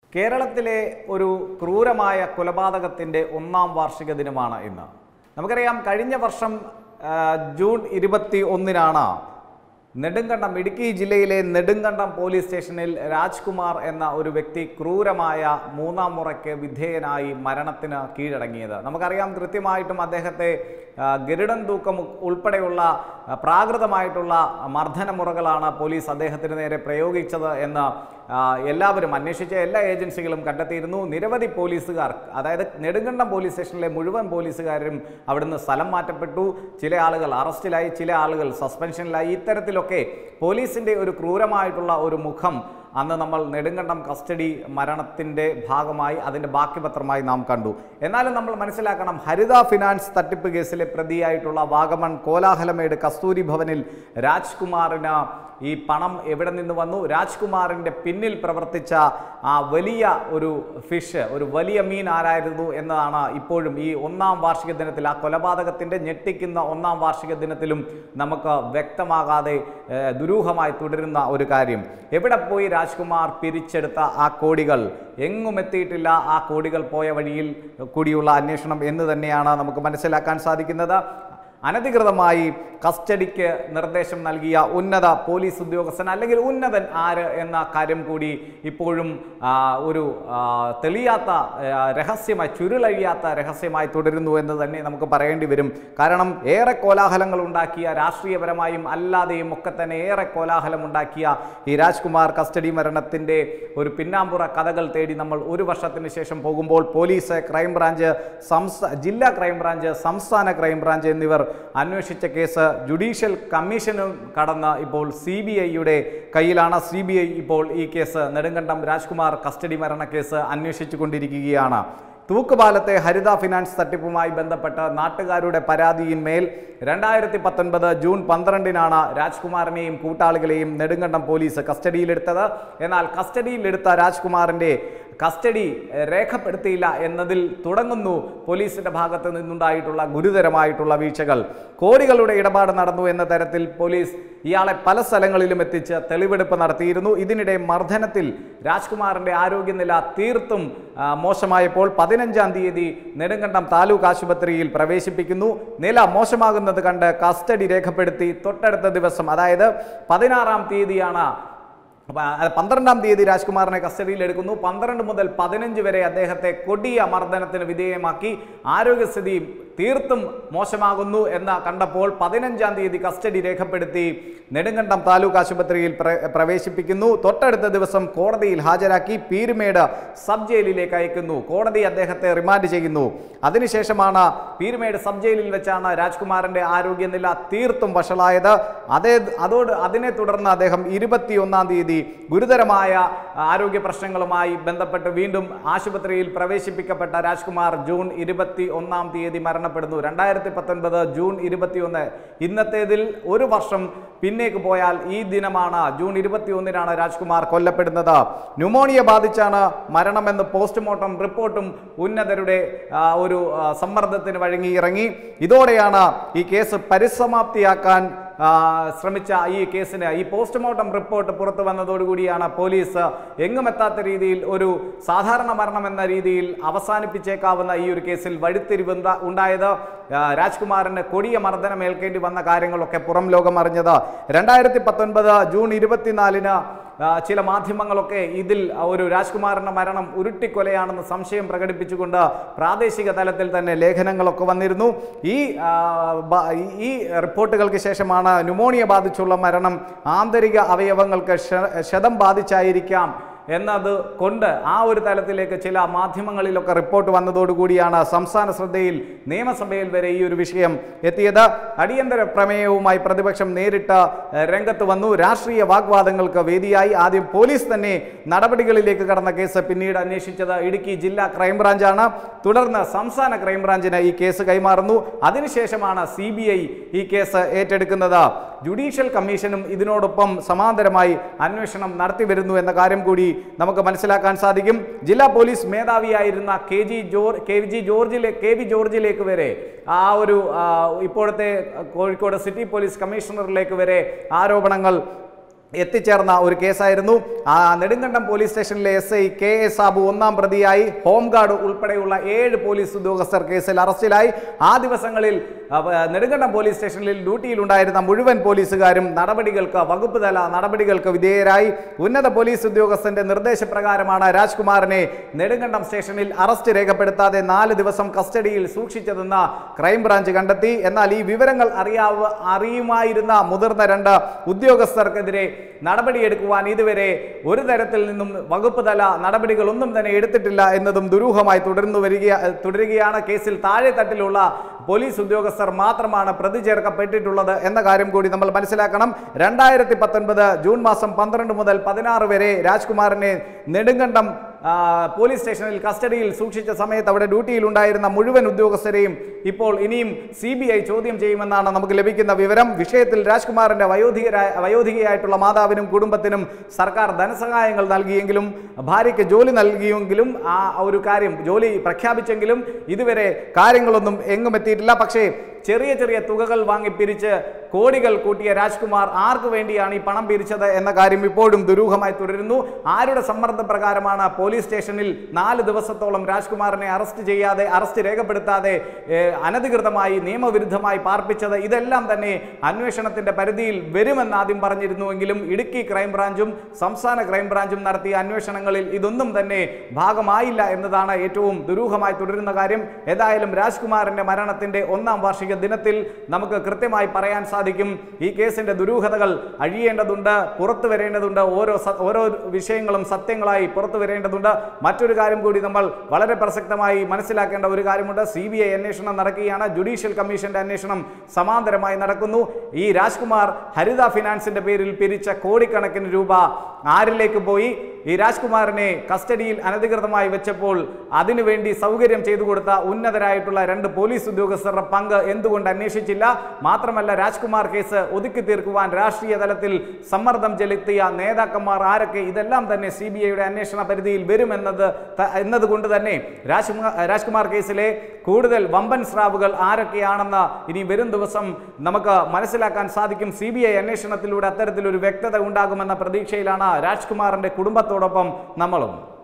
കേരളത്തിലെ ഒരു ക്രൂരമായ കൊലപാതകത്തിൻ്റെ ഒന്നാം വാർഷിക ദിനമാണ് ഇന്ന് നമുക്കറിയാം കഴിഞ്ഞ വർഷം ആ, ജൂൺ ഇരുപത്തി ഒന്നിനാണ് നെടുങ്കണ്ടം ഇടുക്കി ജില്ലയിലെ നെടുങ്കണ്ടം പോലീസ് സ്റ്റേഷനിൽ രാജ്കുമാർ എന്ന ഒരു വ്യക്തി ക്രൂരമായ മൂന്നാം മുറയ്ക്ക് വിധേയനായി മരണത്തിന് കീഴടങ്ങിയത് നമുക്കറിയാം കൃത്യമായിട്ടും അദ്ദേഹത്തെ ആ, ഗരുഡൻ തൂക്കം ഉൾപ്പെടെയുള്ള ആ, പ്രാകൃതമായിട്ടുള്ള മർദ്ദനമുറകളാണ് പോലീസ് അദ്ദേഹത്തിന് നേരെ പ്രയോഗിച്ചത് എന്ന് ആ, എല്ലാവരും അന്വേഷിച്ച എല്ലാ ഏജൻസികളും കണ്ടെത്തിയിരുന്നു നിരവധി പോലീസുകാർ അതായത് നെടുങ്കണ്ടം പോലീസ് സ്റ്റേഷനിലെ മുഴുവൻ പോലീസുകാരും അവിടുന്ന് സ്ഥലം മാറ്റപ്പെട്ടു ചില ആളുകൾ അറസ്റ്റിലായി ചില ആളുകൾ സസ്പെൻഷനിലായി ഇത്തരത്തിലൊക്കെ പോലീസിൻ്റെ ഒരു ക്രൂരമായിട്ടുള്ള ഒരു മുഖം അന്ന് നമ്മൾ നെടുങ്കണ്ടം കസ്റ്റഡി മരണത്തിൻ്റെ ഭാഗമായി അതിൻ്റെ ബാക്കി പത്രമായി നാം കണ്ടു എന്നാലും നമ്മൾ മനസ്സിലാക്കണം ഹരിത ഫിനാൻസ് തട്ടിപ്പ് കേസിലെ പ്രതിയായിട്ടുള്ള വാഗമൺ കോലാഹലമേട് കസ്തൂരി ഭവനിൽ രാജ്കുമാറിന് ഈ പണം എവിടെ നിന്ന് വന്നു രാജ്കുമാറിൻ്റെ പിന്നിൽ പ്രവർത്തിച്ച ആ വലിയ ഒരു ഫിഷ് ഒരു വലിയ മീൻ ആരായിരുന്നു എന്നതാണ് ഇപ്പോഴും ഈ ഒന്നാം വാർഷിക ദിനത്തിൽ ആ കൊലപാതകത്തിൻ്റെ ഞെട്ടിക്കുന്ന ഒന്നാം വാർഷിക ദിനത്തിലും നമുക്ക് വ്യക്തമാകാതെ ഏഹ്, ദുരൂഹമായി തുടരുന്ന ഒരു കാര്യം എവിടെ പോയി രാജ്കുമാർ പിരിച്ചെടുത്ത ആ കോടികൾ എങ്ങും എത്തിയിട്ടില്ല ആ കോടികൾ പോയ വഴിയിൽ കൂടിയുള്ള അന്വേഷണം എന്ന് തന്നെയാണ് നമുക്ക് മനസ്സിലാക്കാൻ സാധിക്കുന്നത് അനധികൃതമായി കസ്റ്റഡിക്ക് നിർദ്ദേശം നൽകിയ ഉന്നത പോലീസ് ഉദ്യോഗസ്ഥൻ അല്ലെങ്കിൽ ഉന്നതൻ ആര് എന്ന കാര്യം കൂടി ഇപ്പോഴും ആ, ഒരു ആ, തെളിയാത്ത ആ, രഹസ്യമായി ചുരുളഴിയാത്ത രഹസ്യമായി തുടരുന്നു എന്ന് തന്നെ നമുക്ക് പറയേണ്ടി വരും കാരണം ഏറെ കോലാഹലങ്ങൾ ഉണ്ടാക്കിയ രാഷ്ട്രീയപരമായും അല്ലാതെയും ഒക്കെ തന്നെ ഏറെ കോലാഹലം ഉണ്ടാക്കിയ ഈ രാജ്കുമാർ കസ്റ്റഡി മരണത്തിൻ്റെ ഒരു പിന്നാമ്പുറ കഥകൾ തേടി നമ്മൾ ഒരു വർഷത്തിന് ശേഷം പോകുമ്പോൾ പോലീസ് ക്രൈംബ്രാഞ്ച് സംസ്ഥാന ജില്ലാ ക്രൈംബ്രാഞ്ച് സംസ്ഥാന ക്രൈംബ്രാഞ്ച് എന്നിവർ അന്വേഷിച്ച കേസ് ജുഡീഷ്യൽ കമ്മീഷനും കടന്ന് ഇപ്പോൾ സി ബി ഐയുടെ കയ്യിലാണ് സി ബി ഐ ഇപ്പോൾ ഈ കേസ് നെടുങ്കണ്ടം രാജ്കുമാർ കസ്റ്റഡി മരണ കേസ് അന്വേഷിച്ചു കൊണ്ടിരിക്കുകയാണ് തൂക്കുപാലത്തെ ഹരിത ഫിനാൻസ് തട്ടിപ്പുമായി ബന്ധപ്പെട്ട് നാട്ടുകാരുടെ പരാതിയിന്മേൽ രണ്ടായിരത്തി പത്തൊൻപത് ജൂൺ പന്ത്രണ്ടിനാണ് രാജ്കുമാറിനെയും കൂട്ടാളികളെയും നെടുങ്കണ്ടം പോലീസ് കസ്റ്റഡിയിലെടുത്തത് എന്നാൽ കസ്റ്റഡിയിലെടുത്ത രാജ്കുമാറിൻ്റെ കസ്റ്റഡി എഹ്, രേഖപ്പെടുത്തിയില്ല എന്നതിൽ തുടങ്ങുന്നു പോലീസിന്റെ ഭാഗത്ത് നിന്നുണ്ടായിട്ടുള്ള ഗുരുതരമായിട്ടുള്ള വീഴ്ചകൾ കോടികളുടെ ഇടപാട് നടന്നു എന്ന തരത്തിൽ പോലീസ് ഇയാളെ പല സ്ഥലങ്ങളിലും എത്തിച്ച് തെളിവെടുപ്പ് നടത്തിയിരുന്നു ഇതിനിടെ മർദ്ദനത്തിൽ രാജ്കുമാറിന്റെ ആരോഗ്യനില തീർത്തും ആ, മോശമായപ്പോൾ പതിനഞ്ചാം തീയതി നെടുങ്കണ്ടം താലൂക്ക് ആശുപത്രിയിൽ പ്രവേശിപ്പിക്കുന്നു നില മോശമാകുന്നത് കണ്ട് കസ്റ്റഡി രേഖപ്പെടുത്തി തൊട്ടടുത്ത ദിവസം അതായത് പതിനാറാം തീയതിയാണ് അപ്പൊ അത് പന്ത്രണ്ടാം തീയതി രാജ്കുമാറിനെ കസ്റ്റഡിയിൽ എടുക്കുന്നു പന്ത്രണ്ട് മുതൽ പതിനഞ്ച് വരെ അദ്ദേഹത്തെ കൊടിയ മർദ്ദനത്തിന് വിധേയമാക്കി ആരോഗ്യസ്ഥിതി തീർത്തും മോശമാകുന്നു എന്ന് കണ്ടപ്പോൾ പതിനഞ്ചാം തീയതി കസ്റ്റഡി രേഖപ്പെടുത്തി നെടുങ്കണ്ടം താലൂക്ക് ആശുപത്രിയിൽ പ്ര- പ്രവേശിപ്പിക്കുന്നു തൊട്ടടുത്ത ദിവസം കോടതിയിൽ ഹാജരാക്കി പീരുമേട് സബ് ജയിലിലേക്ക് അയക്കുന്നു കോടതി അദ്ദേഹത്തെ റിമാൻഡ് ചെയ്യുന്നു അതിനുശേഷമാണ് പീരുമേട് സബ് ജയിലിൽ വെച്ചാണ് രാജ്കുമാറിന്റെ ആരോഗ്യനില തീർത്തും വഷളായത് അതേ അതോട് അതിനെ തുടർന്ന് അദ്ദേഹം ഇരുപത്തിയൊന്നാം തീയതി ഗുരുതരമായ ആരോഗ്യ പ്രശ്നങ്ങളുമായി ബന്ധപ്പെട്ട് വീണ്ടും ആശുപത്രിയിൽ പ്രവേശിപ്പിക്കപ്പെട്ട രാജ്കുമാർ ജൂൺ ഇരുപത്തി ഒന്നാം തീയതി മരണപ്പെടുന്നു രണ്ടായിരത്തി പത്തൊൻപത് ജൂൺ ഇരുപത്തിയൊന്ന് ഇന്നത്തേതിൽ ഒരു വർഷം പിന്നേക്ക് പോയാൽ ഈ ദിനമാണ് ജൂൺ ഇരുപത്തി ഒന്നിനാണ് രാജ്കുമാർ കൊല്ലപ്പെടുന്നത് ന്യൂമോണിയ ബാധിച്ചാണ് മരണമെന്ന് പോസ്റ്റ്മോർട്ടം റിപ്പോർട്ടും ഉന്നതരുടെ ആ, ഒരു ആ, സമ്മർദ്ദത്തിന് വഴങ്ങി ഇറങ്ങി ഇതോടെയാണ് ഈ കേസ് പരിസമാപ്തിയാക്കാൻ ആ, ശ്രമിച്ച ഈ കേസിന് ഈ പോസ്റ്റ്മോർട്ടം റിപ്പോർട്ട് പുറത്തു വന്നതോടുകൂടിയാണ് പോലീസ് എങ്ങുമെത്താത്ത രീതിയിൽ ഒരു സാധാരണ മരണം എന്ന രീതിയിൽ അവസാനിപ്പിച്ചേക്കാവുന്ന ഈ ഒരു കേസിൽ വഴിത്തിരിവ് ഉണ്ടാ- ഉണ്ടായത് ആ, രാജ്കുമാറിന് കൊടിയ മർദ്ദനം ഏൽക്കേണ്ടി വന്ന കാര്യങ്ങളൊക്കെ പുറം ലോകം അറിഞ്ഞത് രണ്ടായിരത്തി പത്തൊൻപത് ജൂൺ ഇരുപത്തിനാലിന് ആ, ചില മാധ്യമങ്ങളൊക്കെ ഇതിൽ ഒരു രാജ്കുമാറിന്റെ മരണം ഉരുട്ടിക്കൊലയാണെന്ന് സംശയം പ്രകടിപ്പിച്ചുകൊണ്ട് പ്രാദേശിക തലത്തിൽ തന്നെ ലേഖനങ്ങളൊക്കെ വന്നിരുന്നു ഈ ആ, ബ- ഈ റിപ്പോർട്ടുകൾക്ക് ശേഷമാണ് ന്യൂമോണിയ ബാധിച്ചുള്ള മരണം ആന്തരിക അവയവങ്ങൾക്ക് ക്ഷ- ക്ഷതം ബാധിച്ചായിരിക്കാം എന്നത് കൊണ്ട് ആ ഒരു തലത്തിലേക്ക് ചില മാധ്യമങ്ങളിലൊക്കെ റിപ്പോർട്ട് വന്നതോടുകൂടിയാണ് സംസ്ഥാന ശ്രദ്ധയിൽ നിയമസഭയിൽ വരെ ഈ ഒരു വിഷയം എത്തിയത് അടിയന്തര പ്രമേയവുമായി പ്രതിപക്ഷം നേരിട്ട് ഏഹ്, രംഗത്ത് വന്നു രാഷ്ട്രീയ വാഗ്വാദങ്ങൾക്ക് വേദിയായി ആദ്യം പോലീസ് തന്നെ നടപടികളിലേക്ക് കടന്ന കേസ് പിന്നീട് അന്വേഷിച്ചത് ഇടുക്കി ജില്ലാ ക്രൈംബ്രാഞ്ചാണ് തുടർന്ന് സംസ്ഥാന ക്രൈംബ്രാഞ്ചിന് ഈ കേസ് കൈമാറുന്നു അതിനുശേഷമാണ് സി ഈ കേസ് ഏറ്റെടുക്കുന്നത് ജുഡീഷ്യൽ കമ്മീഷനും ഇതിനോടൊപ്പം സമാന്തരമായി അന്വേഷണം നടത്തി വരുന്നു എന്ന കാര്യം കൂടി നമുക്ക് മനസ്സിലാക്കാൻ സാധിക്കും ജില്ലാ പോലീസ് മേധാവിയായിരുന്ന കെ ജി ജോർ കെ ജി ജോർജിലെ കെ വി ജോർജിലേക്ക് വരെ ആ ഒരു ആ, ഇപ്പോഴത്തെ കോഴിക്കോട് സിറ്റി പോലീസ് കമ്മീഷണറിലേക്ക് വരെ ആരോപണങ്ങൾ എത്തിച്ചേർന്ന ഒരു കേസായിരുന്നു ആ നെടുങ്കണ്ടം പോലീസ് സ്റ്റേഷനിലെ S I K S Sabu ഒന്നാം പ്രതിയായി ഹോംഗാർഡ് ഉൾപ്പെടെയുള്ള ഏഴ് പോലീസ് ഉദ്യോഗസ്ഥർ കേസിൽ അറസ്റ്റിലായി ആ ദിവസങ്ങളിൽ ആ, വ- നെടുങ്കണ്ടം പോലീസ് സ്റ്റേഷനിൽ ഡ്യൂട്ടിയിലുണ്ടായിരുന്ന മുഴുവൻ പോലീസുകാരും നടപടികൾക്ക് വകുപ്പ് തല നടപടികൾക്ക് വിധേയരായി ഉന്നത പോലീസ് ഉദ്യോഗസ്ഥന്റെ നിർദ്ദേശപ്രകാരമാണ് രാജ്കുമാറിനെ നെടുങ്കണ്ടം സ്റ്റേഷനിൽ അറസ്റ്റ് രേഖപ്പെടുത്താതെ നാല് ദിവസം കസ്റ്റഡിയിൽ സൂക്ഷിച്ചതെന്ന് ക്രൈംബ്രാഞ്ച് കണ്ടെത്തി എന്നാൽ ഈ വിവരങ്ങൾ അറിയാവ അറിയുമായിരുന്ന മുതിർന്ന രണ്ട് ഉദ്യോഗസ്ഥർക്കെതിരെ നടപടിയെടുക്കുവാൻ ഇതുവരെ ഒരു തരത്തിൽ നിന്നും വകുപ്പ് തല നടപടികളൊന്നും തന്നെ എടുത്തിട്ടില്ല എന്നതും ദുരൂഹമായി തുടർന്നു വരിക തുടരുകയാണ് കേസിൽ താഴെത്തട്ടിലുള്ള പോലീസ് ഉദ്യോഗസ്ഥർ മാത്രമാണ് പ്രതി ചേർക്കപ്പെട്ടിട്ടുള്ളത് എന്ന കാര്യം കൂടി നമ്മൾ മനസ്സിലാക്കണം രണ്ടായിരത്തി പത്തൊൻപത് ജൂൺ മാസം പന്ത്രണ്ട് മുതൽ പതിനാറ് വരെ രാജ്കുമാറിനെ നെടുങ്കണ്ടം ആ, പോലീസ് സ്റ്റേഷനിൽ കസ്റ്റഡിയിൽ സൂക്ഷിച്ച സമയത്ത് അവിടെ ഡ്യൂട്ടിയിൽ ഉണ്ടായിരുന്ന മുഴുവൻ ഉദ്യോഗസ്ഥരെയും ഇപ്പോൾ ഇനിയും സി ബി ഐ ചോദ്യം ചെയ്യുമെന്നാണ് നമുക്ക് ലഭിക്കുന്ന വിവരം വിഷയത്തിൽ രാജ്കുമാറിന്റെ വയോധികരായ വയോധികയായിട്ടുള്ള മാതാവിനും കുടുംബത്തിനും സർക്കാർ ധനസഹായങ്ങൾ നൽകിയെങ്കിലും ഭാര്യയ്ക്ക് ജോലി നൽകിയെങ്കിലും ആ ഒരു കാര്യം ജോലി പ്രഖ്യാപിച്ചെങ്കിലും ഇതുവരെ കാര്യങ്ങളൊന്നും എങ്ങും എത്തിയിട്ടില്ല പക്ഷേ ചെറിയ ചെറിയ തുകകൾ വാങ്ങി പിരിച്ച് കോടികൾ കൂട്ടിയ രാജ്കുമാർ ആർക്ക് വേണ്ടിയാണ് ഈ പണം പിരിച്ചത് എന്ന കാര്യം ഇപ്പോഴും ദുരൂഹമായി തുടരുന്നു ആരുടെ സമ്മർദ്ദപ്രകാരമാണ് പോലീസ് സ്റ്റേഷനിൽ നാല് ദിവസത്തോളം രാജ്കുമാറിനെ അറസ്റ്റ് ചെയ്യാതെ അറസ്റ്റ് രേഖപ്പെടുത്താതെ ഏഹ്, അനധികൃതമായി നിയമവിരുദ്ധമായി പാർപ്പിച്ചത് ഇതെല്ലാം തന്നെ അന്വേഷണത്തിന്റെ പരിധിയിൽ വരുമെന്ന് ആദ്യം പറഞ്ഞിരുന്നുവെങ്കിലും ഇടുക്കി ക്രൈംബ്രാഞ്ചും സംസ്ഥാന ക്രൈംബ്രാഞ്ചും നടത്തിയ അന്വേഷണങ്ങളിൽ ഇതൊന്നും തന്നെ ഭാഗമായില്ല എന്നതാണ് ഏറ്റവും ദുരൂഹമായി തുടരുന്ന കാര്യം ഏതായാലും രാജ്കുമാറിന്റെ മരണത്തിന്റെ ഒന്നാം വാർഷിക ദിനത്തിൽ നമുക്ക് കൃത്യമായി പറയാൻ സാധിക്കും ഈ കേസിന്റെ ദുരൂഹതകൾ അഴിയേണ്ടതുണ്ട് പുറത്തു വരേണ്ടതുണ്ട് ഓരോ സ- ഓരോ വിഷയങ്ങളും സത്യങ്ങളായി പുറത്തു വരേണ്ടതുണ്ട് മറ്റൊരു കാര്യം കൂടി നമ്മൾ വളരെ പ്രസക്തമായി മനസ്സിലാക്കേണ്ട ഒരു കാര്യമുണ്ട് സി ബി ഐ അന്വേഷണം നടക്കുകയാണ് ജുഡീഷ്യൽ കമ്മീഷന്റെ അന്വേഷണം സമാന്തരമായി നടക്കുന്നു ഈ രാജ്കുമാർ ഹരിത ഫിനാൻസിന്റെ പേരിൽ പിരിച്ച കോടിക്കണക്കിന് രൂപ ആരിലേക്ക് പോയി ഈ രാജ്കുമാറിനെ കസ്റ്റഡിയിൽ അനധികൃതമായി വെച്ചപ്പോൾ അതിനുവേണ്ടി സൗകര്യം ചെയ്തു കൊടുത്ത ഉന്നതരായിട്ടുള്ള രണ്ട് പോലീസ് ഉദ്യോഗസ്ഥരുടെ പങ്ക് എന്തുകൊണ്ട് അന്വേഷിച്ചില്ല മാത്രമല്ല രാജ്കുമാർ കേസ് ഒതുക്കി തീർക്കുവാൻ രാഷ്ട്രീയ തലത്തിൽ സമ്മർദ്ദം ചെലുത്തിയ നേതാക്കന്മാർ ആരൊക്കെ ഇതെല്ലാം തന്നെ സി ബി ഐയുടെ അന്വേഷണ പരിധിയിൽ വരുമെന്നത് ത- എന്നതുകൊണ്ട് തന്നെ രാജ്കുമാർ രാജ്കുമാർ കേസിലെ കൂടുതൽ വമ്പൻ സ്രാവുകൾ ആരൊക്കെയാണെന്ന് ഇനി വരും ദിവസം നമുക്ക് മനസ്സിലാക്കാൻ സാധിക്കും സി ബി ഐ അന്വേഷണത്തിലൂടെ അത്തരത്തിലൊരു വ്യക്തത ഉണ്ടാകുമെന്ന പ്രതീക്ഷയിലാണ് രാജ്കുമാറിന്റെ കുടുംബത്തോടൊപ്പം നമ്മളും